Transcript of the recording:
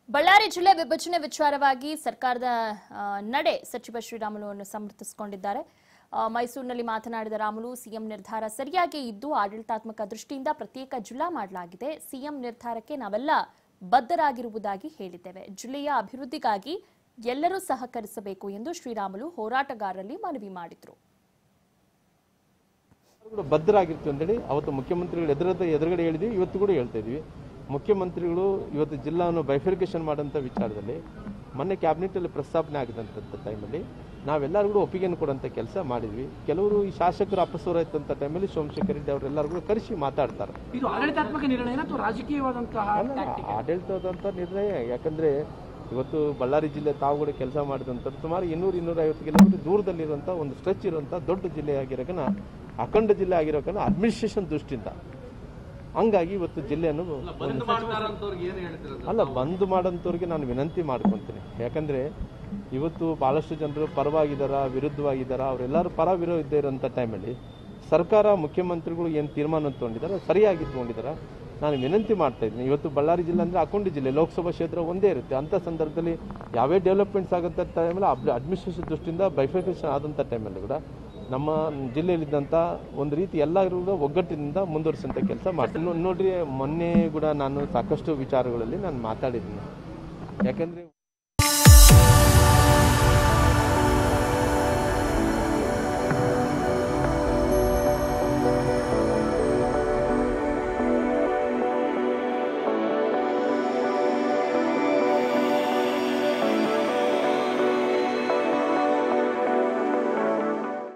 ಬಳ್ಳಾರಿ ಜಿಲ್ಲೆ ವಿಭಜನೆ ವಿಚಾರವಾಗಿ ಸರ್ಕಾರದ ಆ, ನಡೆ ಸಚಿವ ಶ್ರೀರಾಮುಲುವನ್ನು ಸಮರ್ಥಿಸಿಕೊಂಡಿದ್ದಾರೆ ಆ, ಮೈಸೂರಿನಲ್ಲಿ ಮಾತನಾಡಿದ ರಾಮುಲು ಸಿಎಂ ನಿರ್ಧಾರ ಸರಿಯಾಗಿ ಇದ್ದು ಆಡಳಿತಾತ್ಮಕ ದೃಷ್ಟಿಯಿಂದ ಪ್ರತ್ಯೇಕ ಜಿಲ್ಲಾ ಮಾಡಲಾಗಿದೆ ಸಿಎಂ ನಿರ್ಧಾರಕ್ಕೆ ನಾವೆಲ್ಲ ಬದ್ಧರಾಗಿರುವುದಾಗಿ ಹೇಳಿದ್ದೇವೆ ಜಿಲ್ಲೆಯ ಅಭಿವೃದ್ಧಿಗಾಗಿ ಎಲ್ಲರೂ ಸಹಕರಿಸಬೇಕು ಎಂದು ಶ್ರೀರಾಮುಲು ಹೋರಾಟಗಾರರಲ್ಲಿ ಮನವಿ ಮಾಡಿದರು ಕೂಡ ಬದ್ಧರಾಗಿರ್ತೀವಿ ಅಂತೇಳಿ ಅವತ್ತು ಮುಖ್ಯಮಂತ್ರಿಗಳು ಎದುರದ ಎದುರುಗಡೆ ಹೇಳಿದ್ವಿ ಇವತ್ತು ಕೂಡ ಹೇಳ್ತಾ ಇದೀವಿ ಮುಖ್ಯಮಂತ್ರಿಗಳು ಇವತ್ತು ಜಿಲ್ಲಾವನ್ನು ಬೈಫಿಕೇಶನ್ ಮಾಡೋಂಥ ವಿಚಾರದಲ್ಲಿ ಮೊನ್ನೆ ಕ್ಯಾಬಿನೆಟಲ್ಲಿ ಪ್ರಸ್ತಾಪನೆ ಆಗಿದಂಥ ಟೈಮಲ್ಲಿ ನಾವೆಲ್ಲರೂ ಕೂಡ ಒಪ್ಪಿಗೆಯನ್ನು ಕೊಡೋಂಥ ಕೆಲಸ ಮಾಡಿದ್ವಿ ಕೆಲವರು ಈ ಶಾಸಕರು ಅಪಸ್ವರ ಇದ್ದಂಥ ಟೈಮಲ್ಲಿ ಸೋಮಶೇಖರ್ ರೆಡ್ಡಿ ಅವರೆಲ್ಲರೂ ಕೂಡ ಕರೆಸಿ ಮಾತಾಡ್ತಾರೆ ಇದು ಆಡಳಿತಾತ್ಮಕ ನಿರ್ಣಯ ಅಥವಾ ರಾಜಕೀಯವಾದಂತಹ ಆಡಳಿತದಂಥ ನಿರ್ಣಯ ಯಾಕಂದ್ರೆ ಇವತ್ತು ಬಳ್ಳಾರಿ ಜಿಲ್ಲೆ ತಾವು ಕೂಡ ಕೆಲಸ ಮಾಡಿದಂಥ ಸುಮಾರು ಇನ್ನೂರು ಇನ್ನೂರೈವತ್ತು ಕಿಲೋಮೀಟರ್ ದೂರದಲ್ಲಿರುವಂಥ ಒಂದು ಸ್ಟ್ರೆಚ್ ಇರುವಂಥ ದೊಡ್ಡ ಜಿಲ್ಲೆ ಆಗಿರೋಕನ ಅಖಂಡ ಜಿಲ್ಲೆ ಆಗಿರೋಕನ ಅಡ್ಮಿನಿಸ್ಟ್ರೇಷನ್ ದೃಷ್ಟಿಯಿಂದ ಹಂಗಾಗಿ ಇವತ್ತು ಜಿಲ್ಲೆಯನ್ನು ಅಲ್ಲ ಬಂದ್ ಮಾಡೋಂಥವ್ರಿಗೆ ನಾನು ವಿನಂತಿ ಮಾಡ್ಕೊತೀನಿ ಯಾಕಂದ್ರೆ ಇವತ್ತು ಬಹಳಷ್ಟು ಜನರು ಪರವಾಗಿದ್ದಾರ ವಿರುದ್ಧವಾಗಿದ್ದಾರ ಅವರೆಲ್ಲರೂ ಪರ ವಿರೋಧ ಇರೋಂಥ ಟೈಮಲ್ಲಿ ಸರ್ಕಾರ ಮುಖ್ಯಮಂತ್ರಿಗಳು ಏನು ತೀರ್ಮಾನ ತಗೊಂಡಿದ್ದಾರೆ ಅದು ಸರಿಯಾಗಿ ತಗೊಂಡಿದ್ದಾರೆ ನಾನು ವಿನಂತಿ ಮಾಡ್ತಾ ಇದ್ದೀನಿ ಇವತ್ತು ಬಳ್ಳಾರಿ ಜಿಲ್ಲೆ ಅಂದರೆ ಅಕೊಂಡಿ ಜಿಲ್ಲೆ ಲೋಕಸಭಾ ಕ್ಷೇತ್ರ ಒಂದೇ ಇರುತ್ತೆ ಅಂಥ ಸಂದರ್ಭದಲ್ಲಿ ಯಾವೇ ಡೆವಲಪ್ಮೆಂಟ್ಸ್ ಆಗೋಂಥ ಟೈಮಲ್ಲಿ ಅಡ್ಮಿನಿಸ್ಟ್ರೇಷನ್ ದೃಷ್ಟಿಯಿಂದ ಬೈಫಿಕೇಶನ್ ಆದಂಥ ಟೈಮಲ್ಲಿ ಕೂಡ ನಮ್ಮ ಜಿಲ್ಲೆಯಲ್ಲಿದ್ದಂಥ ಒಂದು ರೀತಿ ಎಲ್ಲರೂ ಕೂಡ ಒಗ್ಗಟ್ಟಿನಿಂದ ಮುಂದುವರಿಸೋಂಥ ಕೆಲಸ ಮಾಡ್ತೀನಿ ನೋ- ನೋಡ್ರಿ ಮೊನ್ನೆ ಕೂಡ ನಾನು ಸಾಕಷ್ಟು ವಿಚಾರಗಳಲ್ಲಿ ನಾನು ಮಾತಾಡಿದ್ದೀನಿ ಯಾಕಂದರೆ